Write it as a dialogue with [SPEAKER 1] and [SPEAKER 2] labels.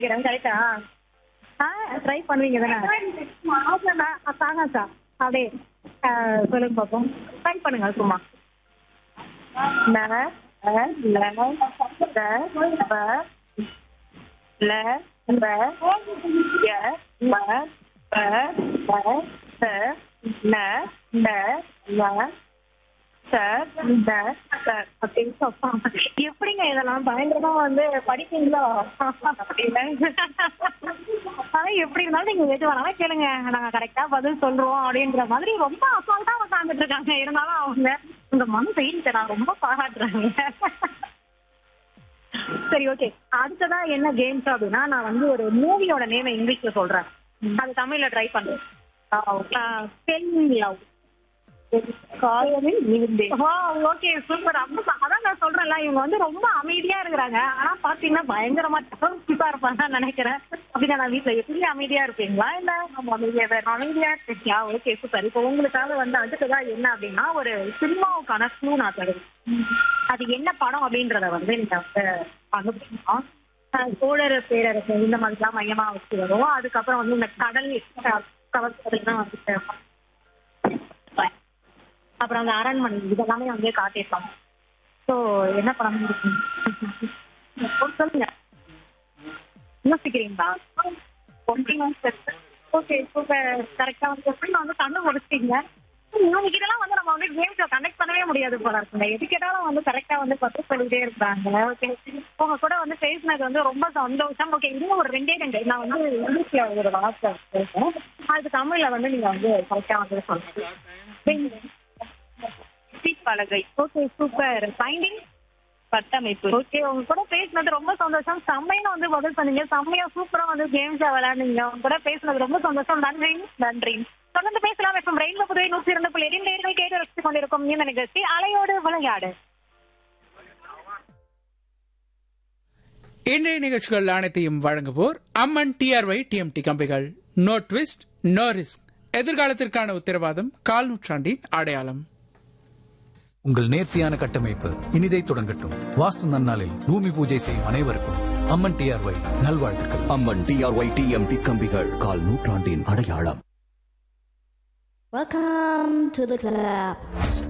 [SPEAKER 1] கரெக்டா ஆ ட்ரை பண்ணுவீங்க தானே சாகா அப்படியே ஆ, சொல்லுங்க பார்ப்போம் ட்ரை பண்ணுங்க சும்மா ந அ, ல த ப ல ர ய ம ப ப ச ந ந வ சார் இந்த சார் அப்படின்னு சொல்லுவாங்க. எப்படிங்க இதெல்லாம் பயங்கரமா வந்து படிப்பீங்களோ ஆனா எப்படி இருந்தாலும் நீங்க எது வேணாலும் கேளுங்க நாங்க கரெக்டா பதில் சொல்றோம் அப்படின்ற மாதிரி ரொம்ப அசால்ட்டா உட்காந்துட்டு இருக்காங்க இருந்தாலும் அவங்க உங்க மன தைரியத்தை நான் ரொம்ப பாராட்டுறாங்க சரி ஓகே அடுத்ததா என்ன கேம்ஸ் அப்படின்னா நான் வந்து ஒரு மூவியோட நேமை இங்கிலீஷ்ல சொல்றேன் அது தமிழ்ல ட்ரை பண்றேன் லவ் ஓகே சூப்பர் அப்ப அதான் நான் சொல்றேன்ல இவங்க வந்து ரொம்ப அமைதியா இருக்கிறாங்க ஆனா பாத்தீங்கன்னா பயங்கரமா டஃபா இருப்பாங்க நினைக்கிறேன் அப்படின்னா நான் வீட்டுல எப்படி அமைதியா இருப்பீங்களா இல்ல நம்ம அமைதியா தான் அமைதியா இருக்கியா ஓகே சூப்பர் இப்போ உங்களுக்காக வந்து அடுத்ததா என்ன அப்படின்னா ஒரு சினிமாவுக்கான க்ளூ நான் தருவேன் அது என்ன படம் அப்படின்றத வந்து நீங்க வந்து கண்டுபிடிக்கணும் அஹ் சோழர் பேரரசு இந்த மாதிரிலாம் மையமா வச்சு வரும் அதுக்கப்புறம் வந்து இந்த கடல் கவர்ச்சிலாம் வந்து அப்புறம் அந்த அரண்மனை இதெல்லாமே வந்து காட்டியிருப்பாங்க ஸோ என்ன படம் இருக்கு சொல்லுங்க யோசிக்கிறீங்களா ஓகே சூப்பர் கரெக்டா வந்து எப்படி வந்து கண்டுபிடிச்சிட்டீங்க இவங்க கிட்டலாம் வந்து நம்ம வந்து கேம் ஷோ கண்டக்ட் பண்ணவே முடியாது போல இருக்குங்க எது கேட்டாலும் வந்து கரெக்டா வந்து பத்து சொல்லிட்டே இருக்காங்க ஓகே உங்க கூட வந்து பேசினது வந்து ரொம்ப சந்தோஷம் ஓகே இன்னும் ஒரு ரெண்டே ரெண்டு நான் வந்து இங்கிலீஷ்ல ஒரு வார்த்தை பேசுறேன் அது தமிழ்ல வந்து நீங்க வந்து கரெக்டா வந்து சொல்லுங்க பலகை ஓகே சூப்பர் ஃபைண்டிங் கட்டமைப்பு ஓகே உங்க கூட பேசினது ரொம்ப சந்தோஷம் செம்மையா வந்து பதில் பண்ணீங்க செம்மையா சூப்பரா வந்து கேம்ஸ் விளையாடுங்க உங்க கூட பேசினது ரொம்ப சந்தோஷம் நன்றி நன்றி தொடர்ந்து பேசலாம் எஃப்எம் ரெயின்போ புதுவை நூற்றி இரண்டு புள்ளி இரண்டு நேர்கள் கேட்டு ரசித்துக் கொண்டிருக்கும் இந்த நிகழ்ச்சி அலையோடு விளையாடு
[SPEAKER 2] இன்றைய நிகழ்ச்சிகள் அனைத்தையும் வழங்குவோர் அம்மன் டிஆர்ஒய் டிஎம்டி கம்பிகள் நோ ட்விஸ்ட் நோ ரிஸ்க் எதிர்காலத்திற்கான உத்தரவாதம் கால் நூற்றாண்டின் அடையாளம்
[SPEAKER 3] உங்கள் நேர்த்தியான கட்டமைப்பு இனிதை தொடங்கட்டும் வாஸ்து நன்னாளில் பூமி பூஜை செய்யும் அனைவருக்கும் அம்மன் டிஆர்ஒய் நல்வாழ்த்துக்கள்
[SPEAKER 4] அம்மன் டிஆர்ஒய் டிஎம்டி கம்பிகள் கால் நூற்றாண்டின் அடையாளம்
[SPEAKER 5] Welcome to the club.